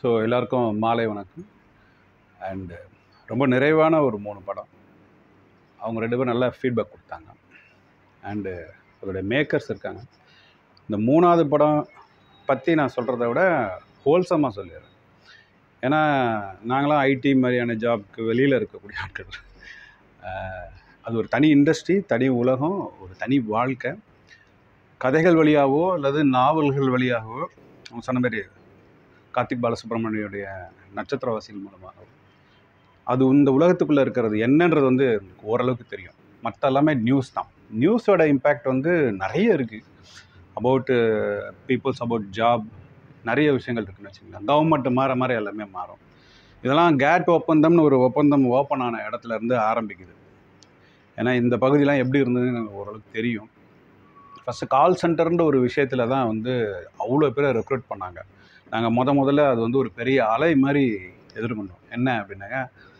so எல்லாருக்கும் மாலை வணக்கம் அண்டு ரொம்ப நிறைவான ஒரு மூணு படம் அவங்க ரெண்டு பேரும் நல்லா ஃபீட்பேக் கொடுத்தாங்க அண்டு அதோடைய மேக்கர்ஸ் இருக்காங்க இந்த மூணாவது படம் பற்றி நான் சொல்கிறத விட ஹோல்சமாக சொல்லிடுறேன் ஏன்னா நாங்களாம் ஐடி மாதிரியான ஜாப்க்கு வெளியில் இருக்கக்கூடிய ஆட்கள் ஆஹ், அது ஒரு தனி இண்டஸ்ட்ரி தனி உலகம் ஒரு தனி வாழ்க்கை கதைகள் வழியாகவோ அல்லது நாவல்கள் வழியாகவோ அவங்க சொன்ன மாதிரி கார்த்திக் பாலசுப்ரமணியோடைய நட்சத்திரவாசிகள் மூலமாக அது இந்த உலகத்துக்குள்ளே இருக்கிறது என்னன்றது வந்து எனக்கு ஓரளவுக்கு தெரியும் மற்ற எல்லாமே நியூஸ் தான் நியூஸோட இம்பேக்ட் வந்து நிறைய இருக்குது அபவுட்டு பீப்புள்ஸ் அபவுட் ஜாப் நிறைய விஷயங்கள் இருக்குன்னு வச்சுக்கோங்களேன் கவர்மெண்ட் மாற மாற எல்லாமே மாறும் இதெல்லாம் கேட் ஒப்பந்தம்னு ஒரு ஒப்பந்தம் ஓப்பன் ஆன இடத்துல இருந்து ஆரம்பிக்குது ஏன்னா இந்த பகுதியெலாம் எப்படி இருந்ததுன்னு எனக்கு ஓரளவுக்கு தெரியும் ஃபஸ்ட்டு கால் சென்டர்ன்ற ஒரு விஷயத்தில் தான் வந்து அவ்வளோ பேரை ரெக்ரூட் பண்ணாங்க நாங்கள் முத முதல்ல அது வந்து ஒரு பெரிய அலை மாதிரி எதிர்கொண்டோம் என்ன அப்படின்னாக்கா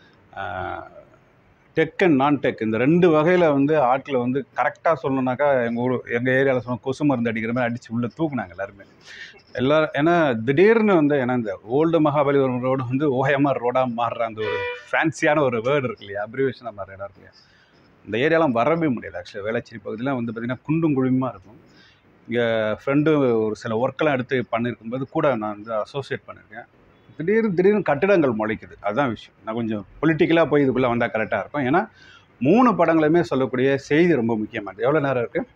டெக் அண்ட் நான் டெக் இந்த ரெண்டு வகையில் வந்து ஆட்களை வந்து கரெக்டாக சொல்லணுன்னாக்கா எங்கள் ஊர் எங்கள் ஏரியாவில் சொன்ன கொசு மருந்து அடிக்கிற மாதிரி அடித்து உள்ளே தூக்குனாங்க எல்லாருமே எல்லாரும் ஏன்னா திடீர்னு வந்து ஏன்னா இந்த ஓல்டு மகாபலிபுரம் ரோடு வந்து ஓஎம்ஆர் ரோடாக மாறுற அந்த ஒரு ஃபேன்சியான ஒரு வேர்டு இருக்கு இல்லையா அப்ரிவேஷனாக மாறுற இடம் இருக்கு இல்லையா இந்த ஏரியாலாம் வரவே முடியாது ஆக்சுவலாக வேளச்சேரி பகுதியில் வந்து பார்த்திங்கன்னா குண்டும் குழியுமாக இருக்கும் இங்கே ஃப்ரெண்டு ஒரு சில ஒர்க்கெல்லாம் எடுத்து பண்ணியிருக்கும்போது கூட நான் வந்து அசோசியேட் பண்ணியிருக்கேன் திடீர்னு திடீர்னு கட்டிடங்கள் முளைக்குது அதுதான் விஷயம் நான் கொஞ்சம் பொலிட்டிக்கலாக போய் இதுக்குள்ளே வந்தால் கரெக்டாக இருக்கும் ஏன்னா மூணு படங்களுமே சொல்லக்கூடிய செய்தி ரொம்ப முக்கியமானது எவ்வளோ நேரம் இருக்குது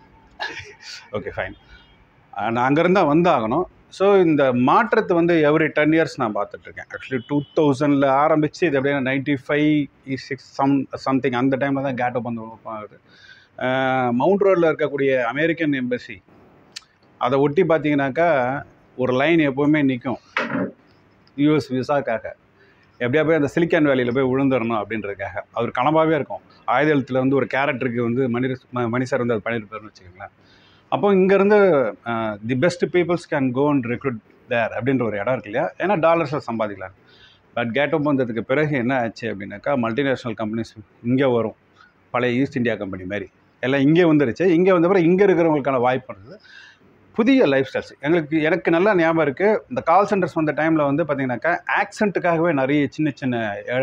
ஓகே ஃபைன் நான் அங்கேருந்து தான் வந்தாகணும் ஸோ இந்த மாற்றத்தை வந்து எவ்ரி டென் இயர்ஸ் நான் பார்த்துட்ருக்கேன் ஆக்சுவலி டூ தௌசண்டில் ஆரம்பித்து இது எப்படின்னா ninety five six some something அந்த டைமில் தான் கேட் ஓப்பன் ஆகுது மவுண்ட் ரோடில் இருக்கக்கூடிய அமெரிக்கன் எம்பசி அதை ஒட்டி பார்த்தீங்கன்னாக்கா ஒரு லைன் எப்போவுமே நிற்கும் யூஎஸ் விசாக்காக எப்படியா போய் அந்த சிலிக்கான் வேலியில் போய் விழுந்துடணும் அப்படின்றதுக்காக அவர் கனவாகவே இருக்கும் ஆயுதத்தில் வந்து ஒரு கேரக்டருக்கு வந்து மணி மணி சார் வந்து அது பண்ணியிருப்பாருன்னு வச்சுக்கோங்களேன் அப்போ இங்கேருந்து the best peoples can go and recruit there அப்படின்ற ஒரு இடம் இருக்கு இல்லையா ஏன்னா டாலர்ஸில் சம்பாதிக்கலாம் பட் கேட் ஓப் வந்ததுக்கு பிறகு என்ன ஆச்சு அப்படின்னாக்கா மல்டிநேஷ்னல் கம்பெனிஸ் இங்கே வரும் பழைய ஈஸ்ட் இந்தியா கம்பெனி மாதிரி எல்லாம் இங்கே வந்துருச்சு இங்கே வந்த பிறகு இங்கே இருக்கிறவங்களுக்கான வாய்ப்பு இருந்தது புதிய லைஃப் ஸ்டைல்ஸ் எங்களுக்கு எனக்கு நல்லா ஞாபகம் இருக்குது இந்த கால் சென்டர்ஸ் வந்த டைமில் வந்து பார்த்திங்கனாக்கா ஆக்சென்ட்டுக்காகவே நிறைய சின்ன சின்ன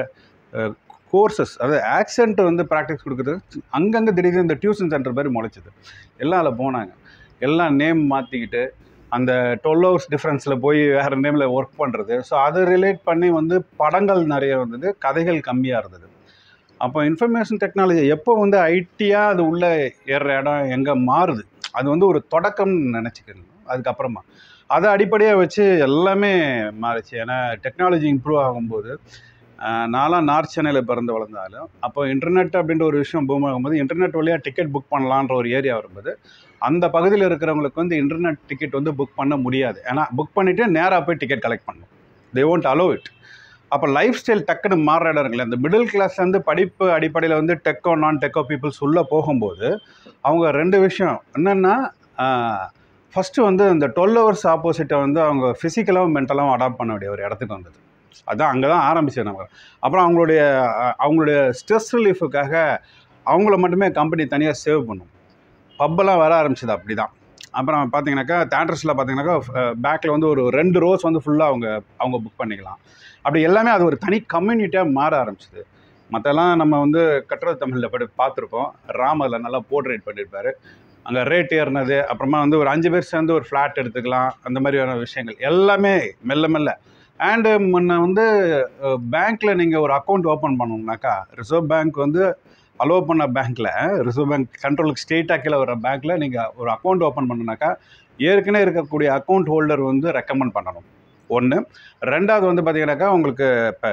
கோர்சஸ் அதாவது ஆக்சென்ட் வந்து ப்ராக்டிஸ் கொடுக்குறது அங்கங்கே திடீர்னு இந்த டியூஷன் சென்டர் மாதிரி முளைச்சிது எல்லாம் அதில் போனாங்க எல்லாம் நேம் மாற்றிக்கிட்டு அந்த டுவெல் ஹவர்ஸ் டிஃப்ரென்ஸில் போய் வேறு நேமில் ஒர்க் பண்ணுறது ஸோ அதை ரிலேட் பண்ணி வந்து படங்கள் நிறைய வந்தது கதைகள் கம்மியாக இருந்தது அப்போ இன்ஃபர்மேஷன் டெக்னாலஜி எப்போ வந்து ஐடியாக அது உள்ளே ஏறுற இடம் எங்கே மாறுது அது வந்து ஒரு தொடக்கம்னு நினச்சிக்கணும் அதுக்கப்புறமா அதை அடிப்படையாக வச்சு எல்லாமே மாறிச்சு ஏன்னா டெக்னாலஜி இம்ப்ரூவ் ஆகும்போது ஆஹ், நான்லாம் நார்த் சென்னையில் பிறந்து வளர்ந்தாலும் அப்போ இன்டர்நெட் அப்படின்ற ஒரு விஷயம் பூம் ஆகும்போது இன்டர்நெட் வழியாக டிக்கெட் புக் பண்ணலான்ற ஒரு ஏரியா வரும்போது அந்த பகுதியில் இருக்கிறவங்களுக்கு வந்து இன்டர்நெட் டிக்கெட் வந்து புக் பண்ண முடியாது ஏன்னா புக் பண்ணிவிட்டு நேராக போய் டிக்கெட் கலெக்ட் பண்ணணும் தே ஒன்ட் அலோவ் இட் அப்போ லைஃப் ஸ்டைல் டக்குன்னு மாறுற இடம் இருக்குல்ல இந்த மிடில் கிளாஸ்லேருந்து படிப்பு அடிப்படையில் வந்து டெக்கோ நான் டெக்கோ பீப்புள்ஸ் உள்ளே போகும்போது அவங்க ரெண்டு விஷயம் என்னென்னா ஃபஸ்ட்டு வந்து இந்த டுவெல் ஹவர்ஸ் ஆப்போசிட்டை வந்து அவங்க ஃபிசிக்கலாகவும் மென்டலாகவும் அடாப்ட் பண்ண வேண்டிய ஒரு இடத்துக்கு வந்தது அதான் அங்கே தான் ஆரம்பிச்சது நம்ம அப்புறம் அவங்களுடைய அஹ், அவங்களுடைய ஸ்ட்ரெஸ் ரிலீஃபுக்காக அவங்கள மட்டுமே கம்பெனி தனியாக சேவ் பண்ணும் பப்பெல்லாம் வர ஆரம்பிச்சது அப்படி தான் அப்புறம் பார்த்தீங்கன்னாக்கா தேட்டர்ஸில் பார்த்தீங்கன்னாக்கா பேக்கில் வந்து ஒரு ரெண்டு ரோஸ் வந்து ஃபுல்லாக அவங்க அவங்க புக் பண்ணிக்கலாம் அப்படி எல்லாமே அது ஒரு தனி கம்யூனிட்டியாக மாற ஆரம்பிச்சது மற்றெல்லாம் நம்ம வந்து கட்டுறது தமிழில் படி பார்த்துருப்போம் ராம் அதில் நல்லா போர்ட்ரேட் பண்ணியிருப்பாரு அங்கே ரேட் ஏறினது அப்புறமா வந்து ஒரு அஞ்சு பேர் சேர்ந்து ஒரு ஃப்ளாட் எடுத்துக்கலாம் அந்த மாதிரியான விஷயங்கள் எல்லாமே மெல்ல மெல்ல அண்டு முன்ன வந்து பேங்க்கில் நீங்கள் ஒரு அக்கௌண்ட் ஓப்பன் பண்ணணும்னாக்கா ரிசர்வ் பேங்க் வந்து அலோவ் பண்ண பேங்க்கில் ரிசர்வ் பேங்க் கண்ட்ரோலுக்கு ஸ்டேட்டாக கீழே வர பேங்க்கில் நீங்கள் ஒரு அக்கௌண்ட் ஓப்பன் பண்ணணுனாக்கா ஏற்கனவே இருக்கக்கூடிய அக்கௌண்ட் ஹோல்டர் வந்து ரெக்கமெண்ட் பண்ணணும் ஒன்று ரெண்டாவது வந்து பார்த்தீங்கன்னாக்கா உங்களுக்கு இப்போ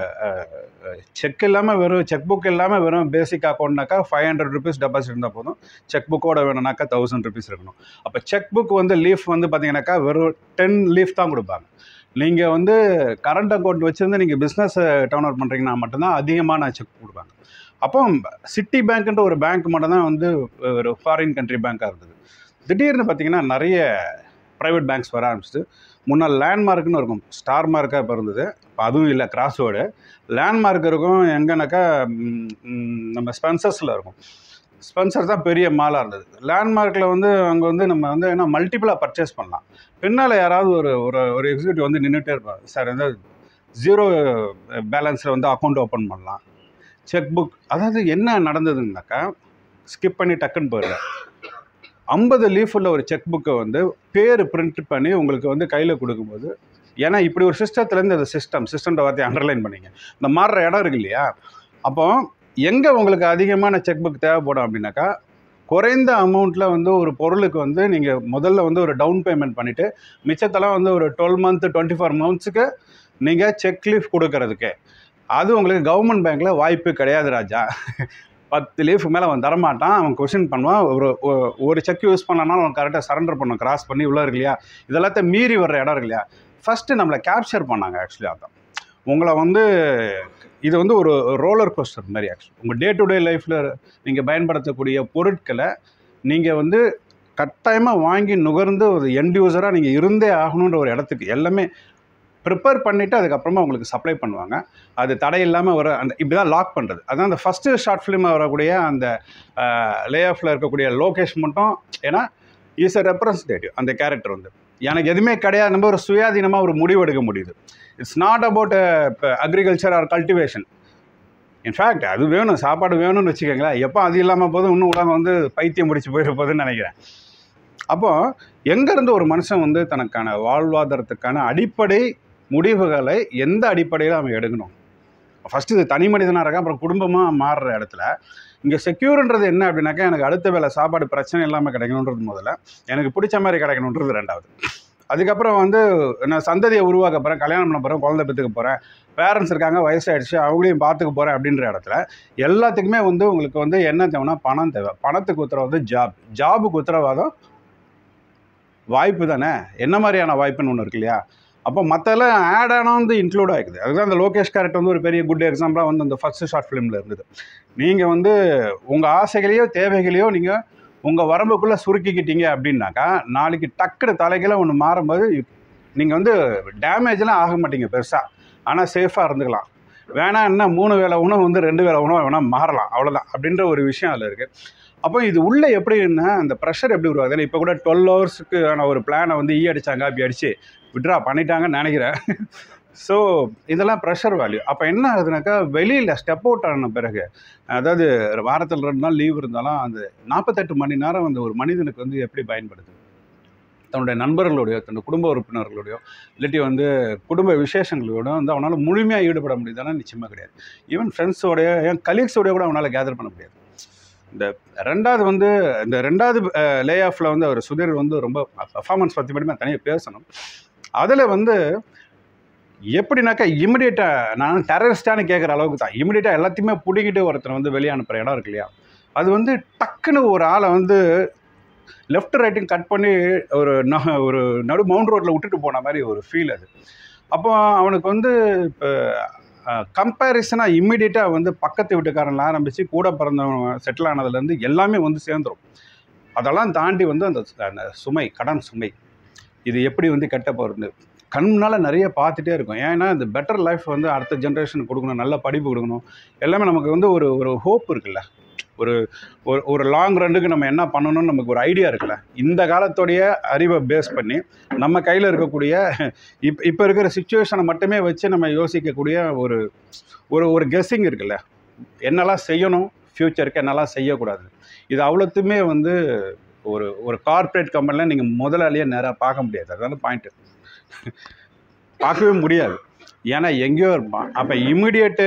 செக் இல்லாமல் வெறும் செக் புக் இல்லாமல் வெறும் பேசிக் அக்கௌண்ட்னாக்கா ஃபைவ் ஹண்ட்ரட் ருபீஸ் டெபாசிட் இருந்தால் போதும் செக் புக்கோட வேணும்னாக்கா தௌசண்ட் ருபீஸ் இருக்கணும் அப்போ செக் புக் வந்து லீஃப் வந்து பார்த்தீங்கன்னாக்கா வெறும் டென் லீஃப் தான் கொடுப்பாங்க நீங்கள் வந்து கரண்ட் அக்கௌண்ட் வச்சுருந்து நீங்கள் பிஸ்னஸ் டர்ன் அவுட் பண்ணுறீங்கன்னா மட்டும்தான் அதிகமான செக் கொடுப்பாங்க அப்போ சிட்டி பேங்க்ன்ற ஒரு பேங்க் மட்டும் தான் வந்து ஒரு ஃபாரின் கண்ட்ரி பேங்க்காக இருந்தது திடீர்னு பார்த்தீங்கன்னா நிறைய ப்ரைவேட் பேங்க்ஸ் வர ஆரம்பிச்சிது முன்னால் லேண்ட்மார்க்னு இருக்கும் ஸ்டார் மார்க்காக இப்போ இருந்தது இப்போ அதுவும் இல்லை கிராஸோடு லேண்ட்மார்க் இருக்கும் எங்கன்னாக்கா ம், ம், நம்ம ஸ்பென்சர்ஸில் இருக்கும் ஸ்பென்சர் தான் பெரிய மாலாக இருந்தது லேண்ட்மார்க்கில் வந்து அங்கே வந்து நம்ம வந்து என்ன மல்டிபிளாக பர்ச்சேஸ் பண்ணலாம் பின்னால் யாராவது ஒரு ஒரு ஒரு எக்ஸிக்யூட்டிவ் வந்து நின்றுட்டே இருப்பாங்க சார் வந்து ஜீரோ பேலன்ஸில் வந்து அக்கௌண்ட் ஓப்பன் பண்ணலாம் செக் புக் அதாவது என்ன நடந்ததுன்னாக்கா ஸ்கிப் பண்ணி டக்குன்னு போயிடுறேன் ஐம்பது லீஃப் உள்ள ஒரு செக் புக்கை வந்து பேர் பிரிண்ட் பண்ணி உங்களுக்கு வந்து கையில் கொடுக்கும்போது ஏன்னா இப்படி ஒரு சிஸ்டத்துலேருந்து அந்த சிஸ்டம் சிஸ்டம்ன்ற வார்த்தையை அண்டர்லைன் பண்ணிங்க இந்த மாறுற இடம் இருக்கு இல்லையா அப்போ எங்கே உங்களுக்கு அதிகமான செக் புக் தேவைப்படும் அப்படின்னாக்கா குறைந்த அமௌண்ட்டில் வந்து ஒரு பொருளுக்கு வந்து நீங்கள் முதல்ல வந்து ஒரு டவுன் பேமெண்ட் பண்ணிவிட்டு மிச்சத்தெல்லாம் வந்து ஒரு டுவெல் மந்த் டுவெண்ட்டி ஃபோர் மந்த்ஸுக்கு நீங்கள் செக் லீஃப் கொடுக்கறதுக்கு அது உங்களுக்கு கவர்மெண்ட் பேங்க்கில் வாய்ப்பு கிடையாது ராஜா பத்து லீஃப் மேலே அவன் தரமாட்டான் அவன் கொஷின் பண்ணுவான் ஒரு ஒ- ஒரு செக் யூஸ் பண்ணனா அவன் கரெக்டாக சரண்டர் பண்ணும் கிராஸ் பண்ணி உள்ள இருக்கு இல்லையா இதெல்லாத்தையும் மீறி வர்ற இடம் இருக்கு இல்லையா ஃபஸ்ட்டு நம்மளை கேப்சர் பண்ணாங்க ஆக்சுவலி அதான் உங்களை வந்து இது வந்து ஒரு ரோலர் கோஸ்டர் மாதிரி ஆக்சுவலி உங்கள் டே டு டே லைஃப்பில் நீங்கள் பயன்படுத்தக்கூடிய பொருட்களை நீங்கள் வந்து கட்டாயமாக வாங்கி நுகர்ந்து ஒரு எண்ட் யூசராக நீங்கள் இருந்தே ஆகணுன்ற ஒரு இடத்துக்கு எல்லாமே ப்ரிப்பேர் பண்ணிவிட்டு அதுக்கப்புறமா உங்களுக்கு சப்ளை பண்ணுவாங்க அது தடை இல்லாமல் வர அந்த இப்படி தான் லாக் பண்ணுறது அதான் அந்த ஃபஸ்ட்டு ஷார்ட் ஃபிலிமாக வரக்கூடிய அந்த லே ஆஃபில் இருக்கக்கூடிய லோகேஷ் மட்டும் ஏன்னா இஸ் அ ரெப்ரஸன்டேட்டிவ் அந்த கேரக்டர் வந்து எனக்கு எதுவுமே கிடையாது நம்ம ஒரு சுயாதீனமாக ஒரு முடிவு எடுக்க முடியுது it's not about agriculture or cultivation in fact அது வேணும் சாப்பாடு வேணும்னு வச்சுக்கோங்களேன் எப்போ அது இல்லாமல் போதும் இன்னும் உலகம் வந்து பைத்தியம் முடிச்சு போயிட போகுதுன்னு நினைக்கிறேன் அப்போது எங்கேருந்து ஒரு மனுஷன் வந்து தனக்கான வாழ்வாதாரத்துக்கான அடிப்படை முடிவுகளை எந்த அடிப்படையில் அவன் எடுக்கணும் ஃபஸ்ட்டு இது தனி மனிதனாக இருக்கான் அப்புறம் குடும்பமாக மாறுற இடத்துல இங்கே செக்யூர்ன்றது என்ன அப்படின்னாக்கா எனக்கு அடுத்த வேலை சாப்பாடு பிரச்சனை இல்லாமல் கிடைக்கணுன்றது முதல்ல எனக்கு பிடிச்ச மாதிரி கிடைக்கணுன்றது ரெண்டாவது அதுக்கப்புறம் வந்து நான் சந்ததியை உருவாக்க போகிறேன் கல்யாணம் பண்ண போகிறேன் குழந்தை பெற்றுக்க போகிறேன் பேரண்ட்ஸ் இருக்காங்க வயசாயிடுச்சு அவங்களையும் பார்த்துக்க போகிறேன் அப்படின்ற இடத்துல எல்லாத்துக்குமே வந்து உங்களுக்கு வந்து என்ன தேவைன்னா பணம் தேவை பணத்துக்கு உத்தரவாதம் ஜாப் ஜாபுக்கு உத்தரவாதம் வாய்ப்பு தானே என்ன மாதிரியான வாய்ப்புன்னு ஒன்று இருக்கு இல்லையா அப்போ மற்றெல்லாம் ஆட் ஆனால் வந்து இன்க்ளூட் ஆகிக்குது அதுதான் அந்த லோகேஷ் கேரக்டர் வந்து ஒரு பெரிய குட் எக்ஸாம்பிளாக வந்து அந்த ஃபஸ்ட்டு ஷார்ட் ஃபிலிமில் இருந்தது நீங்கள் வந்து உங்கள் ஆசைகளையோ தேவைகளையோ நீங்கள் உங்கள் வரம்புக்குள்ளே சுருக்கிக்கிட்டீங்க அப்படின்னாக்கா நாளைக்கு டக்குனு தலைகீழ ஒன்று மாறும்போது நீங்கள் வந்து டேமேஜ்லாம் ஆக மாட்டீங்க பெருசாக ஆனால் சேஃபாக இருந்துக்கலாம் வேணா என்ன மூணு வேளை உணவு வந்து ரெண்டு வேளை உணவு வேணால் மாறலாம் அவ்வளோதான் அப்படின்ற ஒரு விஷயம் அதில் இருக்குது அப்போ இது உள்ளே எப்படின்னா அந்த ப்ரெஷர் எப்படி உருவாகுது இப்போ கூட டுவெல் ஹவர்ஸுக்கான ஒரு பிளானை வந்து ஈ அடித்தாங்க அப்படி அடித்து விட்ரா பண்ணிட்டாங்கன்னு நினைக்கிறேன் ஸோ இதெல்லாம் ப்ரெஷர் வேல்யூ அப்போ என்ன ஆகுதுனாக்கா வெளியில் ஸ்டெப் அவுட் ஆன பிறகு அதாவது வாரத்தில் ரெண்டு நாள் லீவ் இருந்தாலும் அந்த நாற்பத்தெட்டு மணி நேரம் அந்த ஒரு மனிதனுக்கு வந்து எப்படி பயன்படுது தன்னுடைய நண்பர்களோடையோ தன்னுடைய குடும்ப உறுப்பினர்களோடையோ இல்லாட்டி வந்து குடும்ப விசேஷங்களோட வந்து அவனால் முழுமையாக ஈடுபட முடியுதானா நிச்சயமாக கிடையாது ஈவன் ஃப்ரெண்ட்ஸோடைய என் கலீக்ஸோடய கூட அவனால் கேதர் பண்ண முடியாது இந்த ரெண்டாவது வந்து இந்த ரெண்டாவது லே ஆஃபில் வந்து அவர் சுதீர் வந்து ரொம்ப பர்ஃபார்மன்ஸ் பற்றி மட்டுமே தனியாக பேசணும் அதில் வந்து எப்படினாக்கா இமிடியேட்டாக நான் டெரரிஸ்டானு கேட்குற அளவுக்கு தான் இமிடியேட்டாக எல்லாத்தையுமே பிடிக்கிட்டு ஒருத்தனை வந்து வெளியே அனுப்புகிற இடம் இருக்கு இல்லையா அது வந்து டக்குன்னு ஒரு ஆளை வந்து லெஃப்ட் ரைட்டும் கட் பண்ணி ஒரு ந- ஒரு நடு மவுண்ட் ரோட்டில் விட்டுட்டு போன மாதிரி ஒரு ஃபீல் அது அப்போ அவனுக்கு வந்து இப்போ கம்பேரிசனாக இம்மிடியட்டாக வந்து பக்கத்து வீட்டுக்காரன்ல ஆரம்பித்து கூட பிறந்தவன் செட்டில் ஆனதுலேருந்து எல்லாமே வந்து சேர்ந்துரும் அதெல்லாம் தாண்டி வந்து அந்த அந்த சுமை கடன் சுமை இது எப்படி வந்து கெட்ட போகிறது கண் முன்னால் நிறைய பார்த்துட்டே இருக்கும் ஏன்னா இந்த பெட்டர் லைஃப் வந்து அடுத்த ஜென்ரேஷனுக்கு கொடுக்கணும் நல்ல படிப்பு கொடுக்கணும் எல்லாமே நமக்கு வந்து ஒரு ஒரு ஹோப் இருக்குல்ல ஒரு ஒரு ஒரு லாங் ரன்னுக்கு நம்ம என்ன பண்ணணும்னு நமக்கு ஒரு ஐடியா இருக்குல்ல இந்த காலத்துடைய அறிவை பேஸ் பண்ணி நம்ம கையில் இருக்கக்கூடிய இப் இப்போ இருக்கிற சுச்சுவேஷனை மட்டுமே வச்சு நம்ம யோசிக்கக்கூடிய ஒரு ஒரு ஒரு கெஸ்ஸிங் இருக்குல்ல என்னெல்லாம் செய்யணும் ஃப்யூச்சருக்கு என்னெல்லாம் செய்யக்கூடாது இது அவ்வளோத்துமே வந்து ஒரு ஒரு கார்ப்பரேட் கம்பெனியில் நீங்கள் முதலாளியே நேராக பார்க்க முடியாது அதனால பாயிண்ட்டு பார்க்கவே முடியாது ஏன்னா எங்கேயோ இருப்பான் அப்போ இமிடியேட்டு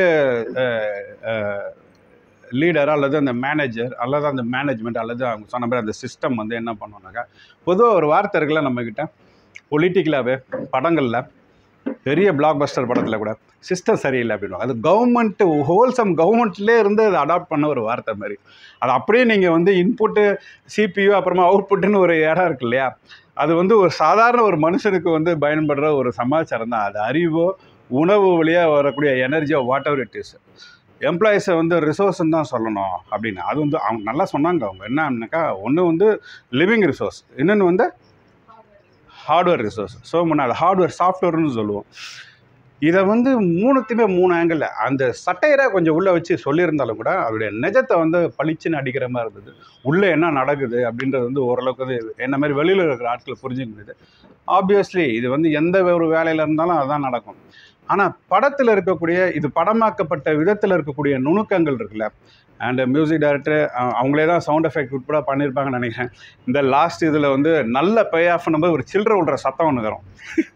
லீடர் அல்லது அந்த மேனேஜர் அல்லது அந்த மேனேஜ்மெண்ட் அல்லது அவங்க சொன்ன மாதிரி அந்த சிஸ்டம் வந்து என்ன பண்ணுவோம்னாக்கா பொதுவாக ஒரு வார்த்தை இருக்குல்ல நம்மக்கிட்ட பொலிட்டிக்கலாகவே படங்களில் பெரிய பிளாக் பஸ்டர் படத்தில் கூட சிஸ்டம் சரியில்லை அப்படின்னு அது கவர்மெண்ட்டு ஹோல்சம் கவர்மெண்ட்லேயே இருந்து அதை அடாப்ட் பண்ண ஒரு வார்த்தை மாதிரி அது அப்படியே நீங்கள் வந்து இன்புட்டு சிபியு அப்புறமா அவுட்புட்டுன்னு ஒரு இடம் இருக்கு இல்லையா அது வந்து ஒரு சாதாரண ஒரு மனுஷனுக்கு வந்து பயன்படுற ஒரு சமாச்சாரம் தான் அது அறிவோ உணவு வழியாக வரக்கூடிய எனர்ஜியோ வாட் எவர் இட் இஸ் எம்ப்ளாயீஸை வந்து ரிசோர்ஸ்ன்னு தான் சொல்லணும் அப்படின்னு அது வந்து அவங்க நல்லா சொன்னாங்க அவங்க என்னன்னாக்கா ஒன்று வந்து லிவிங் ரிசோர்ஸ் இன்னொன்று வந்து ஹார்ட்வேர் ரிசோர்ஸ் ஸோ முன்னாடி ஹார்ட்வேர் சாஃப்ட்வேர்னு சொல்லுவோம் இதை வந்து மூணுத்தையுமே மூணு ஆங்கிளில் அந்த சட்டையரை கொஞ்சம் உள்ளே வச்சு சொல்லியிருந்தாலும் கூட அதோடைய நிஜத்தை வந்து பளிச்சுன்னு அடிக்கிற மாதிரி இருந்தது உள்ளே என்ன நடக்குது அப்படின்றது வந்து ஓரளவுக்கு வந்து என்ன மாதிரி வெளியில் இருக்கிற ஆட்கள் புரிஞ்சுக்க முடியுது ஆப்வியஸ்லி இது வந்து எந்த ஒரு வேலையில் இருந்தாலும் அதுதான் நடக்கும் ஆனால் படத்தில் இருக்கக்கூடிய இது படமாக்கப்பட்ட விதத்தில் இருக்கக்கூடிய நுணுக்கங்கள் இருக்குல்ல அண்ட் மியூசிக் டைரக்டர் அவங்களே தான் சவுண்ட் எஃபெக்ட் உட்பட பண்ணியிருப்பாங்கன்னு நினைக்கிறேன் இந்த லாஸ்ட் இதில் வந்து நல்ல பே ஆஃப் நம்ம ஒரு சில்லற விடுற சத்தம் ஒன்று வரும்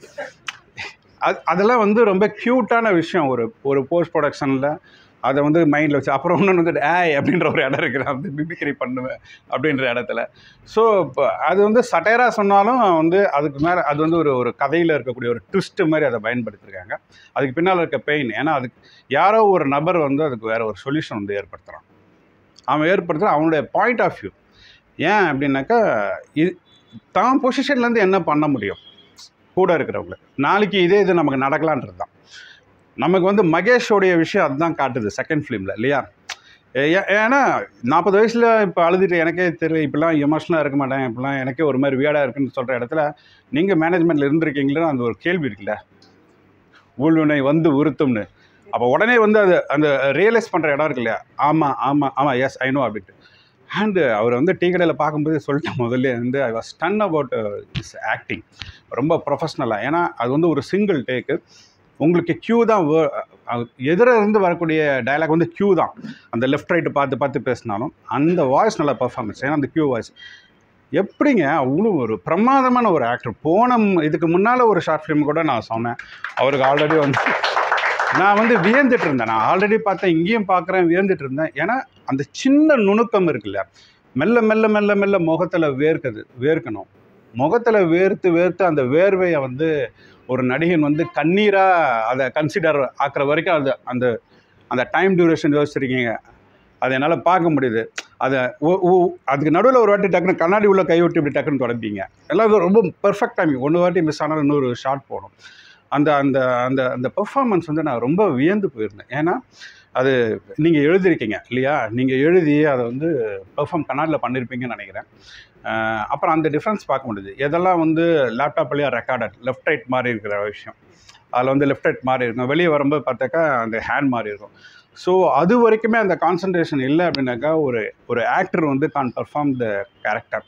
அது அதெல்லாம் வந்து ரொம்ப க்யூட்டான விஷயம் ஒரு ஒரு போஸ்ட் ப்ரொடக்ஷனில் அதை வந்து மைண்டில் வச்சு அப்புறம் ஒன்று வந்து ஏய் அப்படின்ற ஒரு இடம் இருக்குது நான் வந்து மிமிக்ரி பண்ணுவேன் அப்படின்ற இடத்துல ஸோ இப்போ அது வந்து சட்டையராக சொன்னாலும் வந்து அதுக்கு மேலே அது வந்து ஒரு ஒரு கதையில் இருக்கக்கூடிய ஒரு ட்விஸ்ட்டு மாதிரி அதை பயன்படுத்தியிருக்காங்க அதுக்கு பின்னால் இருக்க பெயின் ஏன்னா அதுக்கு யாரோ ஒரு நபர் வந்து அதுக்கு வேற ஒரு சொல்யூஷன் வந்து ஏற்படுத்துகிறான் அவன் ஏற்படுத்துகிற அவனுடைய பாயிண்ட் ஆஃப் வியூ ஏன் அப்படின்னாக்கா இது தான் பொசிஷன்லேருந்து என்ன பண்ண முடியும் கூட இருக்கிறவங்கள நாளைக்கு இதே இது நமக்கு நடக்கலான்றது தான் நமக்கு வந்து மகேஷோடைய விஷயம் அதுதான் காட்டுது செகண்ட் ஃபிலிமில் இல்லையா ஏ- ஏன்னா நாற்பது வயசில் இப்போ அழுதுட்டு எனக்கே தெரியல இப்படிலாம் எமோஷனலாக இருக்க மாட்டேன் இப்படிலாம் எனக்கே ஒரு மாதிரி வியடாக இருக்குன்னு சொல்கிற இடத்துல நீங்கள் மேனேஜ்மெண்ட்டில் இருந்திருக்கீங்களோ அந்த ஒரு கேள்வி இருக்குல்ல ஊழ்வினை வந்து உறுத்தும்னு அப்போ உடனே வந்து அது அந்த ரியலைஸ் பண்ணுற இடம் இருக்கு இல்லையா ஆமாம் ஆமாம் ஆமாம் எஸ் ஐ நோ அப்படின்ட்டு அண்டு அவர் வந்து டீ கடையில் பார்க்கும்போது சொல்லிட்டேன் முதல்ல வந்து I was done about is acting ரொம்ப ப்ரொஃபஷ்னலாக ஏன்னா அது வந்து ஒரு சிங்கிள் டேக்கு உங்களுக்கு க்யூ தான் வே- அஹ் எதிர இருந்து வரக்கூடிய டயலாக் வந்து க்யூ தான் அந்த லெஃப்ட் ரைட்டு பார்த்து பார்த்து பேசினாலும் அந்த வாய்ஸ் நல்ல பர்ஃபார்மன்ஸ் ஏன்னா அந்த க்யூ வாய்ஸ் எப்படிங்க அவ்வளோ ஒரு பிரமாதமான ஒரு ஆக்டர் போன ம- இதுக்கு முன்னால் ஒரு ஷார்ட் ஃபிலிம் கூட நான் சொன்னேன் அவருக்கு ஆல்ரெடி வந்து நான் வந்து வியந்துட்டு இருந்தேன் நான் ஆல்ரெடி பார்த்தேன் இங்கேயும் பார்க்குறேன் வியந்துட்டு இருந்தேன் ஏன்னா அந்த சின்ன நுணுக்கம் இருக்குல்ல மெல்ல மெல்ல மெல்ல மெல்ல முகத்தில் வேர்க்குது வேர்க்கணும் முகத்தில் வேர்த்து வேர்த்து அந்த வேர்வையை வந்து ஒரு நடிகன் வந்து கண்ணீராக அதை கன்சிடர் ஆக்குற வரைக்கும் அது அந்த அந்த டைம் டியூரேஷன் யோசிச்சிருக்கீங்க அதை என்னால் பார்க்க முடியுது அதை ஒ- ஒ- அதுக்கு நடுவில் ஒரு வாட்டி டக்குன்னு கண்ணாடி உள்ள கை விட்டு இப்படி டக்குன்னு தொடப்பீங்க எல்லாம் இது ரொம்ப பெர்ஃபெக்ட் டைமிங் ஒன்று வாட்டி மிஸ் ஆனால் இன்னொரு ஷார்ட் போகணும் அந்த அந்த அந்த அந்த பெர்ஃபார்மன்ஸ் வந்து நான் ரொம்ப வியந்து போயிருந்தேன் ஏன்னா அது நீங்கள் எழுதியிருக்கீங்க இல்லையா நீங்கள் எழுதி அதை வந்து பெர்ஃபார்ம் கண்ணாடியில் பண்ணியிருப்பீங்கன்னு நினைக்கிறேன் அஹ் அப்புறம் அந்த டிஃப்ரென்ஸ் பார்க்க முடியுது எதெல்லாம் வந்து லேப்டாப்லேயே ரெக்கார்டட் லெஃப்ட் ரைட் மாதிரி இருக்கிற விஷயம் அதில் வந்து லெஃப்ட் ரைட் மாதிரி இருக்கும் வெளியே வரும்போது பார்த்தாக்கா அந்த ஹேண்ட் மாதிரி இருக்கும் ஸோ அது வரைக்குமே அந்த கான்சன்ட்ரேஷன் இல்லை அப்படின்னாக்கா ஒரு ஒரு ஆக்டர் வந்து கான் பர்ஃபார்ம் த கேரக்டர்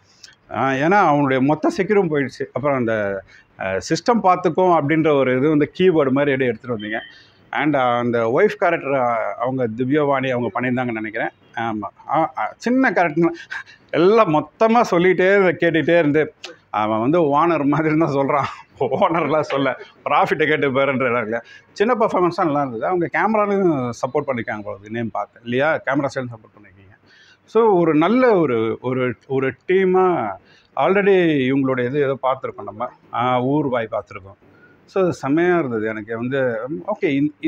ஏன்னா அவனுடைய மொத்த செக்யூரும் போயிடுச்சு அப்புறம் அந்த சிஸ்டம் பார்த்துக்கும் அப்படின்ற ஒரு இது வந்து கீபோர்டு மாதிரி எடுத்து எடுத்துகிட்டு வந்தீங்க அண்ட் அந்த ஒய்ஃப் கேரக்டர் அவங்க திவ்யவாணி அவங்க பண்ணியிருந்தாங்கன்னு நினைக்கிறேன் ஆமாம் சின்ன கேரக்டர் எல்லாம் மொத்தமாக சொல்லிகிட்டே இருந்து கேட்டுகிட்டே இருந்து அவன் வந்து ஓனர் மாதிரி தான் சொல்கிறான் ஓனர்லாம் சொல்ல ப்ராஃபிட்டை கேட்டு பேருன்ற இடம் இல்லை சின்ன பர்ஃபார்மன்ஸ் தான் நல்லா இருந்தது அவங்க கேமராலையும் சப்போர்ட் பண்ணியிருக்காங்க போல நேம் பார்த்து இல்லையா கேமரா சைடும் சப்போர்ட் பண்ணியிருக்கீங்க ஸோ ஒரு நல்ல ஒரு ஒரு ஒரு டீமாக ஆல்ரெடி இவங்களோட இது ஏதோ பார்த்துருக்கோம் நம்ம ஆஹ் ஊர் வாய் பார்த்துருக்கோம் ஸோ செம்மையாக இருந்தது எனக்கு வந்து ஓகே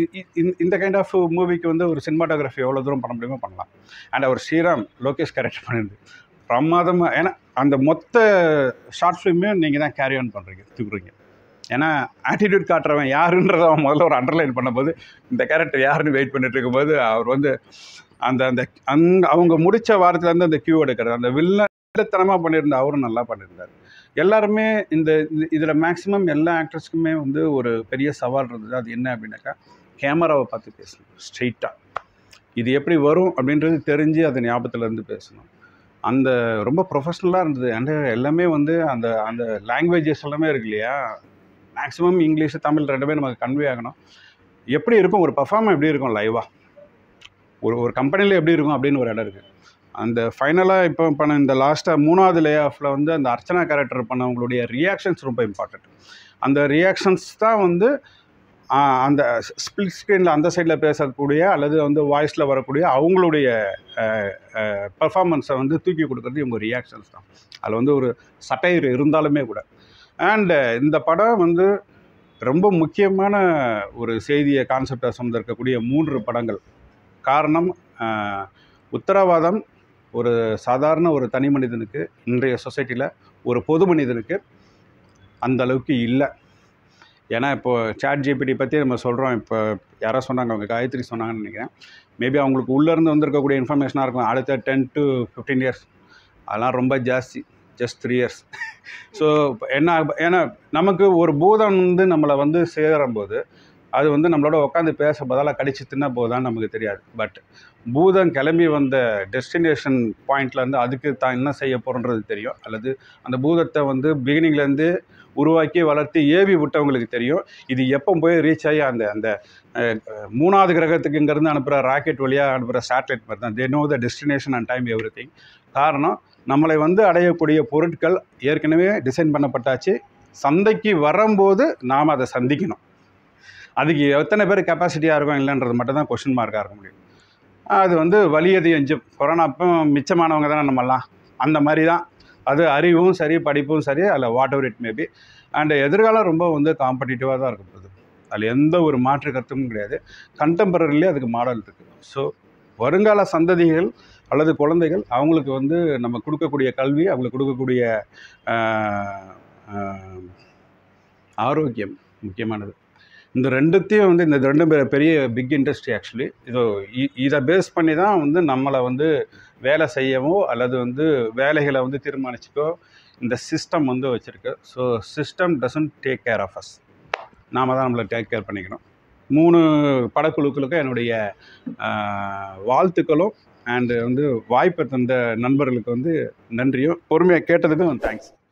இந்த கைண்ட் ஆஃப் மூவிக்கு வந்து ஒரு சினிமாட்டோகிராஃபி எவ்வளோ தூரம் பண்ண முடியுமோ பண்ணலாம் அண்ட் அவர் ஸ்ரீராம் லோகேஷ் கேரக்டர் பண்ணியிருந்து பிரமாதமாக ஏன்னா அந்த மொத்த ஷார்ட் ஃபிலிமே நீங்கள் தான் கேரி ஆன் பண்ணுறீங்க தூக்குறீங்க ஏன்னா ஆட்டிடியூட் காட்டுறவன் யாருன்றதை அவன் முதல்ல ஒரு அண்டர்லைன் பண்ணும்போது இந்த கேரக்டர் யாருன்னு வெயிட் பண்ணிட்டு இருக்கும்போது அவர் வந்து அந்த அந்த அங்க அவங்க முடித்த வாரத்துலேருந்து அந்த கியூ எடுக்கிறது அந்த வில்ல வில்லத்தனமாக பண்ணியிருந்த அவரும் நல்லா பண்ணியிருந்தார் எல்லாருமே இந்த இதில் மேக்ஸிமம் எல்லா ஆக்டர்ஸ்க்குமே வந்து ஒரு பெரிய சவால் இருந்தது அது என்ன அப்படின்னாக்கா கேமராவை பார்த்து பேசணும் ஸ்ட்ரெயிட்டாக இது எப்படி வரும் அப்படின்றது தெரிஞ்சு அது ஞாபகத்துல இருந்து பேசணும் அந்த ரொம்ப ப்ரொஃபஷ்னலாக இருந்தது அண்ட் எல்லாமே வந்து அந்த அந்த லாங்குவேஜஸ் எல்லாமே இருக்கு இல்லையா மேக்ஸிமம் இங்கிலீஷ் தமிழ் ரெண்டுமே நமக்கு கன்வே ஆகணும் எப்படி இருக்கும் ஒரு பர்ஃபார்மன் எப்படி இருக்கும் லைவாக ஒரு ஒரு கம்பெனியில் எப்படி இருக்கும் அப்படின்னு ஒரு இடம் இருக்குது அந்த ஃபைனலாக இப்போ பண்ண இந்த லாஸ்ட்டாக மூணாவது லே ஆஃபில் வந்து அந்த அர்ச்சனா கேரக்டர் பண்ணவங்களுடைய ரியாக்ஷன்ஸ் ரொம்ப இம்பார்ட்டண்ட் அந்த ரியாக்ஷன்ஸ் தான் வந்து ஆஹ், அந்த ஸ்பிளிட் ஸ்க்ரீனில் அந்த சைடில் பேசக்கூடிய அல்லது வந்து வாய்ஸில் வரக்கூடிய அவங்களுடைய பர்ஃபார்மன்ஸை வந்து தூக்கி கொடுக்குறது இவங்க ரியாக்ஷன்ஸ் தான் அதில் வந்து ஒரு சட்டையர் இருந்தாலுமே கூட அண்டு இந்த படம் வந்து ரொம்ப முக்கியமான ஒரு செய்தியை கான்செப்டை சுமந்திருக்கக்கூடிய மூன்று படங்கள் காரணம் ஆஹ், உத்தரவாதம் ஒரு சாதாரண ஒரு தனி மனிதனுக்கு இன்றைய சொசைட்டியில் ஒரு பொது மனிதனுக்கு அந்த அளவுக்கு இல்லை ஏன்னா இப்போ சாட் ஜிபிடி பற்றி நம்ம சொல்கிறோம் இப்போ யாரோ சொன்னாங்க அவங்க காயத்ரி சொன்னாங்கன்னு நினைக்கிறேன் மேபி அவங்களுக்கு உள்ளேருந்து வந்திருக்கக்கூடிய இன்ஃபர்மேஷனாக இருக்கும் அடுத்த டென் டு ஃபிஃப்டீன் இயர்ஸ் அதெல்லாம் ரொம்ப ஜாஸ்தி ஜஸ்ட் த்ரீ இயர்ஸ் ஸோ என்ன ஆக- ஏன்னா நமக்கு ஒரு பூதம் வந்து நம்மளை வந்து சேரும்போது அது வந்து நம்மளோட உட்காந்து பேச பதிலாக கடிச்சு தின்ன போதான்னு நமக்கு தெரியாது பட் பூதம் கிளம்பி வந்த டெஸ்டினேஷன் பாயிண்ட்லேருந்து அதுக்கு தான் என்ன செய்ய போகிறோன்றது தெரியும் அல்லது அந்த பூதத்தை வந்து பிகினிங்லேருந்து உருவாக்கி வளர்த்து ஏவி விட்டவங்களுக்கு தெரியும் இது எப்போ போய் ரீச் ஆகி அந்த அந்த அஹ், அஹ், மூணாவது கிரகத்துக்கு இங்கேருந்து அனுப்புகிற ராக்கெட் வழியாக அனுப்புகிற சேட்டலைட் மாதிரி தான் they know the destination and time everything காரணம் நம்மளை வந்து அடையக்கூடிய பொருட்கள் ஏற்கனவே டிசைன் பண்ணப்பட்டாச்சு சந்தைக்கு வரும்போது நாம் அதை சந்திக்கணும் அதுக்கு எத்தனை பேர் கெப்பாசிட்டியாக இருக்கும் இல்லைன்றது மட்டும் தான் கொஷின் மார்க்காக இருக்க முடியும் அது வந்து வலியது எஞ்சும் கொரோனா அப்போ மிச்சமானவங்க தானே நம்மலாம் அந்த மாதிரி தான் அது அறிவும் சரி படிப்பும் சரி அதில் whatever it maybe and எதிர்காலம் ரொம்ப வந்து காம்படிட்டிவாக தான் இருக்க போகுது அதில் எந்த ஒரு மாற்று கருத்தும் கிடையாது கண்டெம்பரரிலே அதுக்கு மாடல் இருக்குது ஸோ வருங்கால சந்ததிகள் அல்லது குழந்தைகள் அவங்களுக்கு வந்து நம்ம கொடுக்கக்கூடிய கல்வி அவங்களுக்கு கொடுக்கக்கூடிய ஆஹ், ஆஹ், ஆரோக்கியம் முக்கியமானது இந்த ரெண்டுத்தையும் வந்து இந்த ரெண்டும் பெ- பெரிய பிக் இண்டஸ்ட்ரி ஆக்சுவலி இதோ இ- இதை பேஸ் பண்ணி தான் வந்து நம்மளை வந்து வேலை செய்யவோ அல்லது வந்து வேலைகளை வந்து தீர்மானிச்சுக்கோ இந்த சிஸ்டம் வந்து வச்சுருக்கு so system doesn't take care of us நாம தான் நம்மளை டேக் கேர் பண்ணிக்கணும் மூணு படக்குழுக்களுக்கும் என்னுடைய ஆஹ், வாழ்த்துக்களும் அண்டு வந்து வாய்ப்பை தந்த நண்பர்களுக்கு வந்து நன்றியும் பொறுமையாக கேட்டதுக்கும் தேங்க்ஸ்